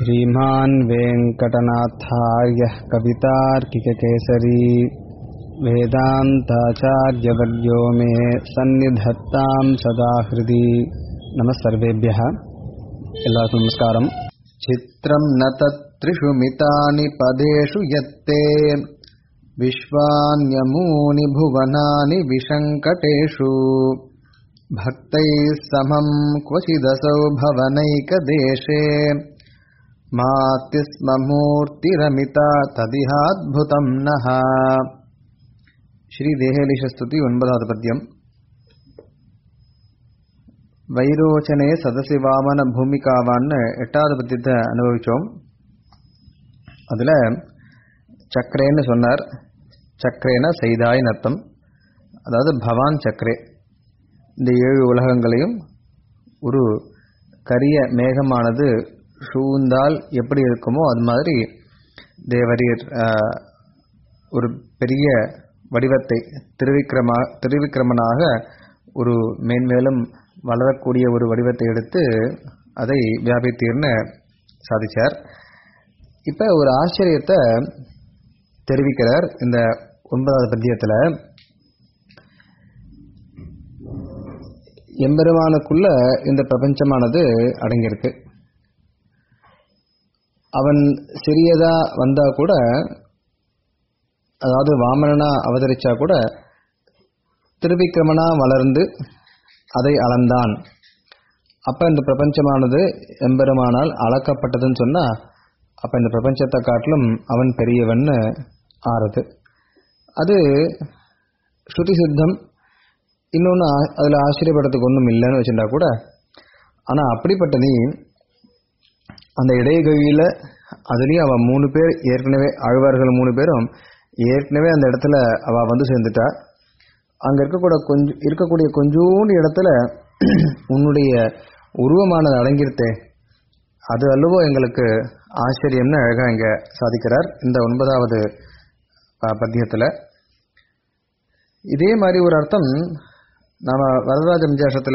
श्रीमान् वेङ्कटनाथार्यः कवितार्किककेसरी वेदान्ताचार्यवर्यो मे सन्निधत्तां सदा हृदि नमः सर्वेभ्यः எல்லாருக்கும் நமஸ்காரம் சித்திரம் ந தத்ரிஷு மிதானி பதேஷு யத்தே விஸ்வான்யமூனி புவனானி விஷங்கடேஷு भक्तैः समं क्वचिदसौ भवनैकदेशे माति स्म मूर्तिरमिता तदिहाद्भुतं नः ஸ்ரீதேகேலிஷஸ்துதி ஒன்பதாவது பத்தியம் வைரோச்சனே சதசி வாமன பூமிகாவான்னு எட்டாவது பத்தியத்தை அனுபவிச்சோம் அதில் சக்கரேன்னு சொன்னார் சக்கரேன செய்தாய் நத்தம் அதாவது பவான் சக்கரே இந்த ஏழு உலகங்களையும் ஒரு கரிய மேகமானது சூழ்ந்தால் எப்படி இருக்குமோ அது மாதிரி தேவரீர் ஒரு பெரிய வடிவத்தை திருவிக்கிரமா திருவிக்கிரமனாக ஒரு மேன்மேலும் வளரக்கூடிய ஒரு வடிவத்தை எடுத்து அதை வியாபித்தீர்னு சாதிச்சார் இப்போ ஒரு ஆச்சரியத்தை தெரிவிக்கிறார் இந்த ஒன்பதாவது பத்தியத்தில் எம்பெருமானுக்குள்ள இந்த பிரபஞ்சமானது அடங்கியிருக்கு அவன் சிறியதா வந்தா கூட அதாவது வாமனனா அவதரிச்சா கூட திருவிக்கிரமனா வளர்ந்து அதை அளந்தான் அப்ப இந்த பிரபஞ்சமானது எம்பெருமானால் அளக்கப்பட்டதுன்னு சொன்னா அப்ப இந்த பிரபஞ்சத்தை காட்டிலும் அவன் பெரியவன்னு ஆறுது அது ஸ்ருதி சித்தம் இன்னொன்று அதில் ஆச்சரியப்படுறதுக்கு ஒன்றும் இல்லைன்னு வச்சுட்டா கூட ஆனால் அப்படிப்பட்ட நீ அந்த இடையகழியில் அதுலேயும் அவள் மூணு பேர் ஏற்கனவே ஆழ்வார்கள் மூணு பேரும் ஏற்கனவே அந்த இடத்துல அவள் வந்து சேர்ந்துட்டா அங்கே இருக்கக்கூட கொஞ்சம் இருக்கக்கூடிய கொஞ்சோண்டு இடத்துல உன்னுடைய உருவமானது அடங்கிருத்தே அது அல்லவோ எங்களுக்கு ஆச்சரியம்னு அழகாக இங்கே சாதிக்கிறார் இந்த ஒன்பதாவது பத்தியத்தில் இதே மாதிரி ஒரு அர்த்தம் நாம வரதராஜ வித்தியாசத்துல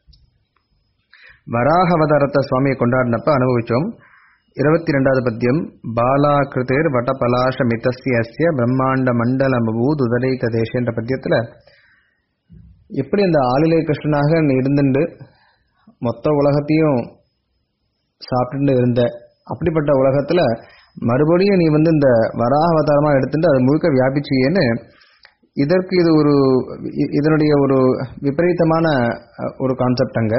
வராக அவதாரத்தை சுவாமியை கொண்டாடினப்ப அனுபவிச்சோம் இருபத்தி ரெண்டாவது பத்தியம் பாலாகிருதேர் வட்டபலாஷ மிதஸ்ய பிரம்மாண்ட மண்டல மபூத் உதரைக தேச என்ற பத்தியத்துல எப்படி அந்த ஆளிலை கிருஷ்ணனாக நீ இருந்துண்டு மொத்த உலகத்தையும் சாப்பிட்டு இருந்த அப்படிப்பட்ட உலகத்துல மறுபடியும் நீ வந்து இந்த வராக அவதாரமா எடுத்துட்டு அது முழுக்க வியாபிச்சியேன்னு இதற்கு இது ஒரு இதனுடைய ஒரு விபரீதமான ஒரு கான்செப்ட் அங்க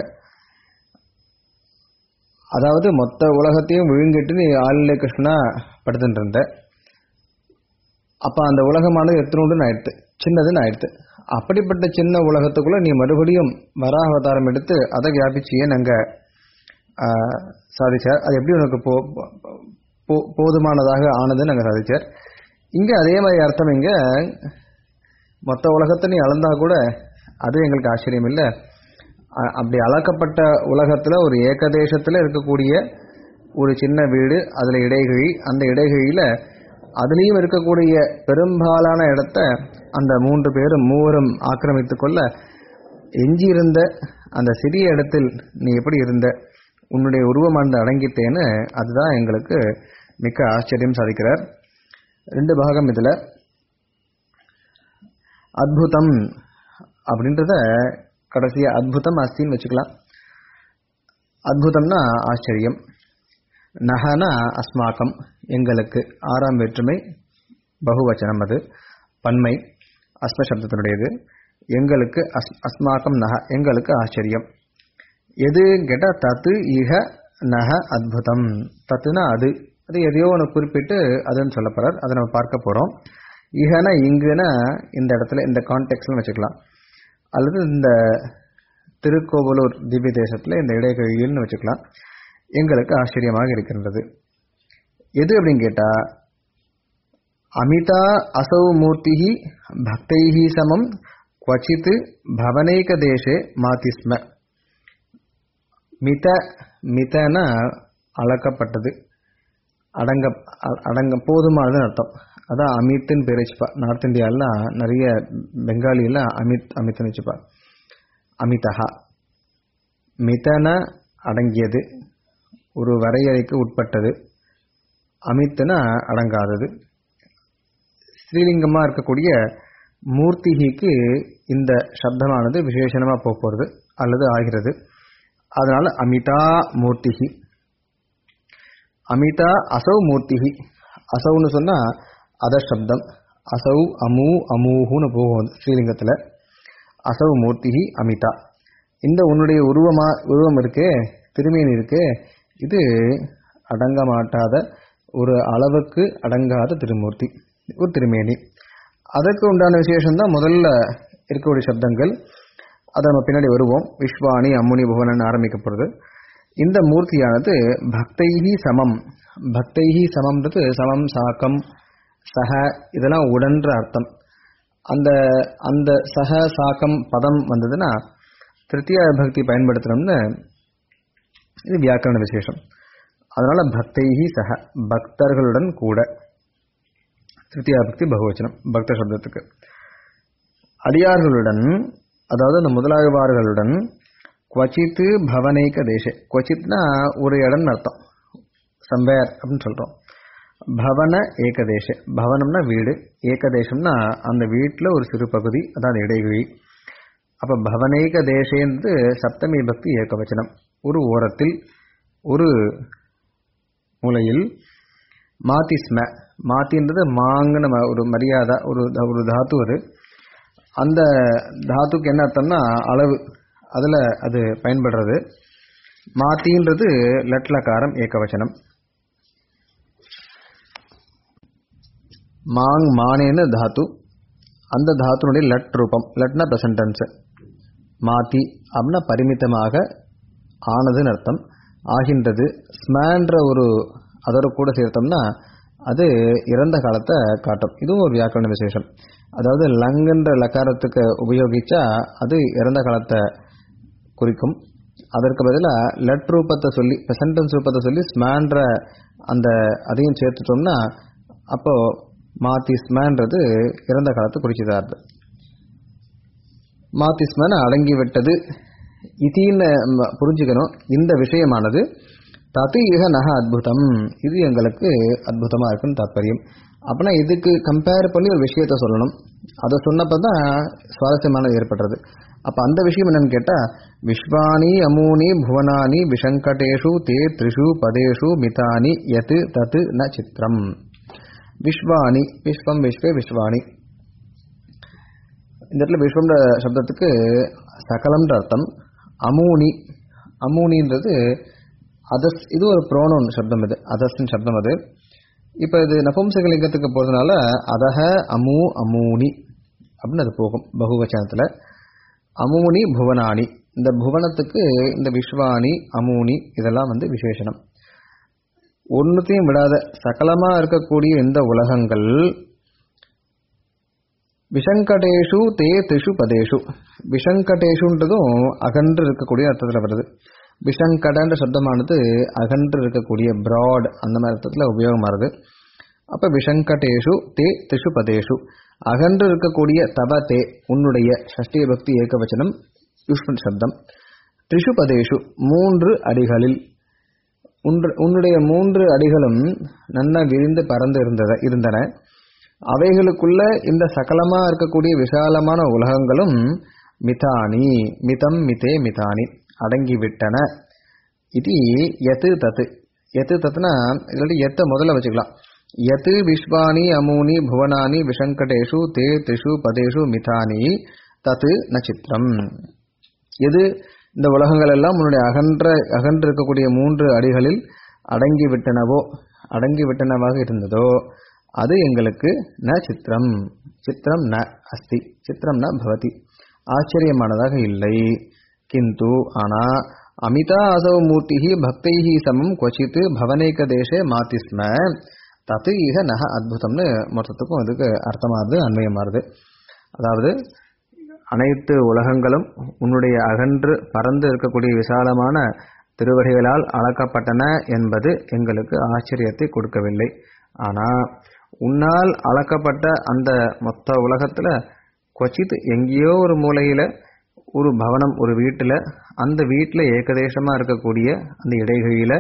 அதாவது மொத்த உலகத்தையும் விழுங்கிட்டு நீ ஆளிலே கிருஷ்ணா படுத்துட்டு இருந்த அப்ப அந்த உலகமானது எத்தனோண்டு ஆயிடுத்து சின்னதுன்னு ஆயிடுத்து அப்படிப்பட்ட சின்ன உலகத்துக்குள்ள நீ மறுபடியும் வராவதாரம் எடுத்து அதை வியாபிச்சியே நாங்க சாதிச்சார் அது எப்படி உனக்கு போ போதுமானதாக ஆனதுன்னு நாங்கள் சாதிச்சார் இங்க அதே மாதிரி அர்த்தம் இங்க மொத்த உலகத்தை நீ அளந்தா கூட அது எங்களுக்கு ஆச்சரியம் இல்லை அப்படி அளக்கப்பட்ட உலகத்தில் ஒரு ஏகதேசத்தில் இருக்கக்கூடிய ஒரு சின்ன வீடு அதில் இடைகழி அந்த இடைகழியில் அதுலேயும் இருக்கக்கூடிய பெரும்பாலான இடத்த அந்த மூன்று பேரும் மூவரும் ஆக்கிரமித்து கொள்ள எஞ்சி இருந்த அந்த சிறிய இடத்தில் நீ எப்படி இருந்த உன்னுடைய உருவமானது அடங்கிட்டேன்னு அதுதான் எங்களுக்கு மிக்க ஆச்சரியம் சாதிக்கிறார் ரெண்டு பாகம் இதில் அத்புதம் அப்படின்றத கடைசியா அத்புதம் அஸ்தின்னு வச்சுக்கலாம் அத்புதம்னா ஆச்சரியம் நகனா அஸ்மாக்கம் எங்களுக்கு ஆறாம் வேற்றுமை பகுவச்சனம் அது பன்மை அஸ்ம சப்தத்தினுடையது எங்களுக்கு அஸ் அஸ்மாக்கம் நக எங்களுக்கு ஆச்சரியம் எது கேட்டால் தத்து இக நக அத்புதம் தத்துனா அது அது எதையோ ஒன்று குறிப்பிட்டு அதுன்னு சொல்ல போறார் அதை நம்ம பார்க்க போறோம் இகனா இங்குனா இந்த இடத்துல இந்த கான்டெக்ட்ல வச்சுக்கலாம் அல்லது இந்த திருக்கோவலூர் திவ்ய தேசத்துல இந்த இடைக்கழின்னு வச்சுக்கலாம் எங்களுக்கு ஆச்சரியமாக இருக்கின்றது எது அப்படின்னு கேட்டா அமிதா அசௌ மூர்த்தி பக்தைஹி சமம் குவச்சித் பவனேக தேசே மாத்திஸ்ம மித மிதன அளக்கப்பட்டது அடங்க அடங்க போதுமானதுன்னு அர்த்தம் அதான் அமித்னு பேர் வச்சுப்பா நார்த் இந்தியாலாம் நிறைய பெங்காலியெல்லாம் அமித் அமித்னு வச்சுப்பா அமிதஹா மிதன அடங்கியது ஒரு வரையறைக்கு உட்பட்டது அமித்துனா அடங்காதது ஸ்ரீலிங்கமாக இருக்கக்கூடிய மூர்த்திகிக்கு இந்த சப்தமானது விசேஷணமாக போக போகிறது அல்லது ஆகிறது அதனால அமிதா மூர்த்திகி அமிதா அசௌ மூர்த்திகி அசௌன்னு சொன்னால் அத சப்தம் அசௌ அமு அமூஹுன்னு போகும் ஸ்ரீலிங்கத்தில் அசௌ மூர்த்திகி அமிதா இந்த உன்னுடைய உருவமா உருவம் இருக்கே திருமேனி இருக்கே இது அடங்க மாட்டாத ஒரு அளவுக்கு அடங்காத திருமூர்த்தி ஒரு திருமேனி அதற்கு உண்டான விசேஷம் தான் முதல்ல இருக்கக்கூடிய சப்தங்கள் அதை நம்ம பின்னாடி வருவோம் விஸ்வாணி அம்முனி புவனன் ஆரம்பிக்கப்படுறது இந்த மூர்த்தியானது பக்தைஹி சமம் பக்தைஹி சமம்ன்றது சமம் சாக்கம் சக இதெல்லாம் உடன்ற அர்த்தம் அந்த அந்த சக சாக்கம் பதம் வந்ததுன்னா திருத்தியா பக்தி பயன்படுத்தணும்னு இது வியாக்கரண விசேஷம் அதனால பக்தைஹி சக பக்தர்களுடன் கூட திருத்தியா பக்தி பகுவச்சனம் பக்த சப்தத்துக்கு அடியார்களுடன் அதாவது அந்த முதலாழ்வார்களுடன் குவச்சித்து பவனைக்க தேசே குவச்சித்னா ஒரு இடம்னு அர்த்தம் சம்பேர் அப்படின்னு சொல்றோம் பவன ஏகதேச பவனம்னா வீடு ஏகதேசம்னா அந்த வீட்டில் ஒரு சிறு பகுதி அதான் இடைவெளி அப்ப பவனேக தேசேந்து சப்தமி பக்தி ஏகவச்சனம் ஒரு ஓரத்தில் ஒரு மூலையில் மாத்திஸ்ம மாத்தின்றது மாங்கின ம- ஒரு மரியாதை ஒரு ஒரு தாத்து அது அந்த தாத்துக்கு என்ன அர்த்தம்னா அளவு அதில் அது பயன்படுறது மாத்தின்றது லட்லகாரம் ஏகவச்சனம் மாங் மானேன்னு தாத்து அந்த தாத்துனுடைய லட் ரூபம் லட்னா ப்ரெசன்டென்ஸ் மாத்தி அப்படின்னா பரிமிதமாக ஆனதுன்னு அர்த்தம் ஆகின்றது ஸ்மேன்ற ஒரு அதோட கூட சேர்த்தோம்னா அது இறந்த காலத்தை காட்டும் இதுவும் ஒரு வியாக்கரண விசேஷம் அதாவது லங்குன்ற லக்காரத்துக்கு உபயோகிச்சா அது இறந்த காலத்தை குறிக்கும் அதற்கு பதிலாக லட் ரூபத்தை சொல்லி சென்டென்ஸ் ரூபத்தை சொல்லி ஸ்மேன்ற அந்த அதையும் சேர்த்துட்டோம்னா அப்போ மாத்தி ஸ்மேன்றது இறந்த காலத்தை குறிச்சதா இருக்கு மாத்தி ஸ்மேன் அடங்கி விட்டது இதின்னு நம்ம புரிஞ்சுக்கணும் இந்த விஷயமானது தத்து இக நக அத்புதம் இது எங்களுக்கு அற்புதமா இருக்குன்னு தாற்பயம் அப்படின்னா இதுக்கு கம்பேர் பண்ணி ஒரு விஷயத்த சொல்லணும் அதை சொன்னப்போ தான் சுவாரஸ்யமானது ஏற்படுறது அப்போ அந்த விஷயம் என்னன்னு கேட்டால் விஸ்வானி அமூனி புவனானி விஷங்கடேஷு தே த்ரிஷு பதேஷு மிதானி யத் தத் ந சித்திரம் விஸ்வானி விஸ்வம் விஸ்வே விஸ்வானி இந்த இடத்துல விஸ்வம்ன்ற சப்தத்துக்கு சகலம்ன்ற அர்த்தம் அமூனி அமூனின்றது அதஸ் இது ஒரு ப்ரோனோன் சப்தம் இது அதஸ்ன்னு சப்தம் அது இப்போ இது நபும்சகலிங்கத்துக்கு போகிறதுனால அதக அமு அமூனி அப்படின்னு அது போகும் பகுவச்சனத்தில் அமூனி புவனானி இந்த புவனத்துக்கு இந்த விஸ்வானி அமூனி இதெல்லாம் வந்து விசேஷனம் ஒன்றுத்தையும் விடாத சகலமாக இருக்கக்கூடிய இந்த உலகங்கள் விஷங்கடேஷு தே திஷு பதேஷு விஷங்கடேஷுன்றதும் அகன்று இருக்கக்கூடிய அர்த்தத்தில் வருது விஷங்கடன்ற சப்தமானது அகன்று இருக்கக்கூடிய பிராட் அந்த மாதிரி அர்த்தத்தில் உபயோகமாகுது அப்போ விஷங்கடேஷு தே திஷு பதேஷு அகன்று இருக்கக்கூடிய தவ தே உன்னுடைய ஷஷ்டிய பக்தி ஏகவச்சனம் யுஷ்மன் சப்தம் திரிஷு பதேஷு மூன்று அடிகளில் உன்று உன்னுடைய மூன்று அடிகளும் நன்ன விரிந்து பறந்து இருந்தத இருந்தன அவைகளுக்குள்ள இந்த சகலமா இருக்கக்கூடிய விசாலமான உலகங்களும் மிதானி மிதம் மிதே மிதானி அடங்கிவிட்டன இது எத்து தத்து எத்து தத்துனா இல்லாட்டி எத்த முதல்ல வச்சுக்கலாம் எத்து விஸ்வானி அமூனி புவனானி விஷங்கடேஷு தே திரிஷு பதேஷு மிதானி தத்து நச்சித்திரம் எது இந்த உலகங்கள் எல்லாம் உன்னுடைய அகன்ற அகன்று இருக்கக்கூடிய மூன்று அடிகளில் அடங்கி விட்டனவோ அடங்கி விட்டனவாக இருந்ததோ அது எங்களுக்கு ந சித்திரம் சித்திரம் ந அஸ்தி சித்திரம் ந பவதி ஆச்சரியமானதாக இல்லை கிந்து ஆனா அமிதா அசௌ மூர்த்தி பக்தைஹி சமம் கொச்சித் பவனேக தேசே மாத்தி ஸ்ம தத்து இக நக அத்புதம்னு மொத்தத்துக்கும் அதுக்கு அர்த்தமாகுது அன்வயமாகுது அதாவது அனைத்து உலகங்களும் உன்னுடைய அகன்று பறந்து இருக்கக்கூடிய விசாலமான திருவடிகளால் அளக்கப்பட்டன என்பது எங்களுக்கு ஆச்சரியத்தை கொடுக்கவில்லை ஆனா உன்னால் அளக்கப்பட்ட அந்த மொத்த உலகத்துல கொச்சித் எங்கேயோ ஒரு மூலையில ஒரு பவனம் ஒரு வீட்டுல அந்த வீட்டுல ஏகதேசமா இருக்கக்கூடிய அந்த இடைகளில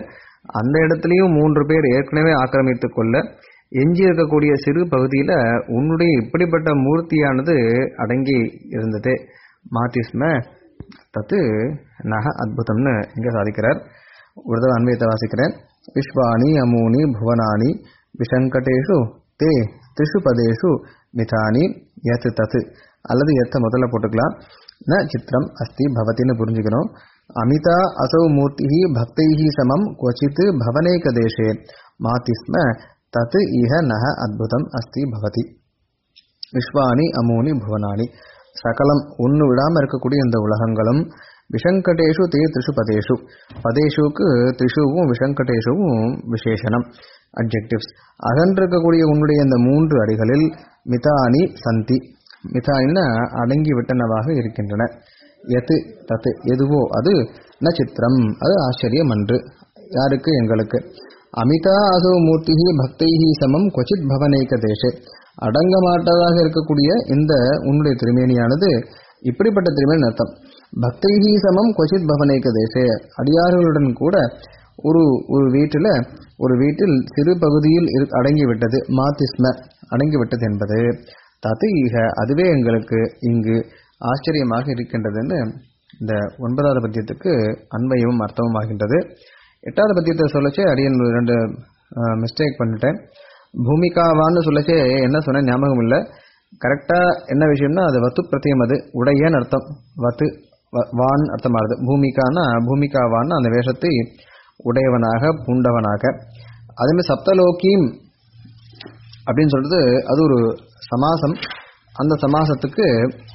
அந்த இடத்துலயும் மூன்று பேர் ஏற்கனவே ஆக்கிரமித்துக் கொள்ள எஞ்சி இருக்கக்கூடிய சிறு பகுதியில உன்னுடைய இப்படிப்பட்ட மூர்த்தியானது அடங்கி இருந்தது மாத்திஸ்ம தத்து நக அத்புதம்னு இங்க சாதிக்கிறார் ஒரு தடவை அன்வயத்தை வாசிக்கிறேன் விஸ்வாணி அமூனி புவனானி விஷங்கடேஷு தே திஷு பதேஷு மிதானி யத் தத்து அல்லது எத்த முதல்ல போட்டுக்கலாம் ந சித்திரம் அஸ்தி பவத்தின்னு புரிஞ்சுக்கணும் அமிதா அசௌ மூர்த்தி பக்தைஹி சமம் கொச்சித் பவனேக தேசே மாத்தி ஸ்ம தத் இஹ நக அத்புதம் அஸ்தி பவதி விஸ்வானி அமூனி புவனானி சகலம் ஒன்று விடாம இருக்கக்கூடிய இந்த உலகங்களும் விஷங்கடேஷு தே திரிஷு பதேஷு பதேஷுக்கு திரிஷுவும் விஷங்கடேஷுவும் விசேஷனம் அப்ஜெக்டிவ்ஸ் அகன்றிருக்கக்கூடிய உன்னுடைய இந்த மூன்று அடிகளில் மிதானி சந்தி மிதானின்னா அடங்கி விட்டனவாக இருக்கின்றன எது தத்து எதுவோ அது ந சித்திரம் அது ஆச்சரியம் அன்று யாருக்கு எங்களுக்கு அமிதா அசோ மூர்த்தி பக்தைஹி சமம் கொச்சித் பவனைக்க தேசே அடங்க மாட்டதாக இருக்கக்கூடிய இந்த உன்னுடைய திருமேனியானது இப்படிப்பட்ட திருமேனி அர்த்தம் பக்தைஹி சமம் கொச்சித் பவனைக்க தேசே அடியார்களுடன் கூட ஒரு ஒரு வீட்டில் ஒரு வீட்டில் சிறு பகுதியில் இரு அடங்கிவிட்டது மாத்திஸ்ம அடங்கிவிட்டது என்பது தத்து ஈக அதுவே எங்களுக்கு இங்கு ஆச்சரியமாக இருக்கின்றதுன்னு இந்த ஒன்பதாவது பத்தியத்துக்கு அன்வயமும் அர்த்தமும் ஆகின்றது எட்டாவது பத்தியத்தை சொல்லச்சே அடியன் ரெண்டு மிஸ்டேக் பண்ணிட்டேன் பூமிகாவான்னு சொல்லச்சே என்ன சொன்னேன் ஞாபகம் இல்லை கரெக்டா என்ன விஷயம்னா அது வத்து பிரத்தியம் அது உடையன்னு அர்த்தம் வத்து வான் அர்த்தமாகுது பூமிகானா பூமிகாவான்னு அந்த வேஷத்தை உடையவனாக பூண்டவனாக அதேமாதிரி சப்தலோகீம் அப்படின்னு சொல்றது அது ஒரு சமாசம் அந்த சமாசத்துக்கு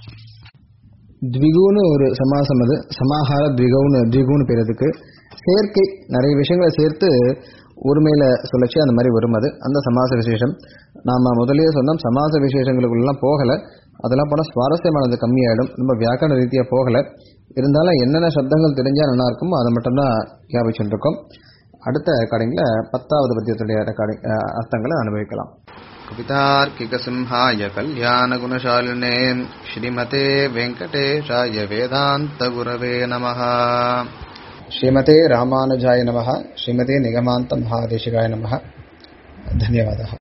த்விகுன்னு ஒரு சமாசம் அது சமாஹார த்விகவுன்னு த்விகுன்னு பேர் அதுக்கு சேர்க்கை நிறைய விஷயங்களை சேர்த்து ஒருமையில சொல்லச்சு அந்த மாதிரி வரும் அது அந்த சமாச விசேஷம் நாம முதலே சொன்னோம் சமாச விசேஷங்களுக்குள்ளலாம் போகல அதெல்லாம் போனால் சுவாரஸ்யமானது கம்மியாயிடும் ரொம்ப வியாக்கரண ரீதியாக போகல இருந்தாலும் என்னென்ன சப்தங்கள் தெரிஞ்சா நல்லா இருக்குமோ அதை மட்டும்தான் ஞாபகம் இருக்கோம் அடுத்த ரெக்கார்டிங்ல பத்தாவது பத்தியத்துடைய ரெக்கார்டிங் அர்த்தங்களை அனுபவிக்கலாம் कवितार्किकसिंहाय कल्याणगुणशालिने श्रीमते वेङ्कटेशाय वेदान्तगुरवे नमः श्रीमते रामानुजाय नमः श्रीमते निगमान्त महादेशिकाय नमः धन्यवादः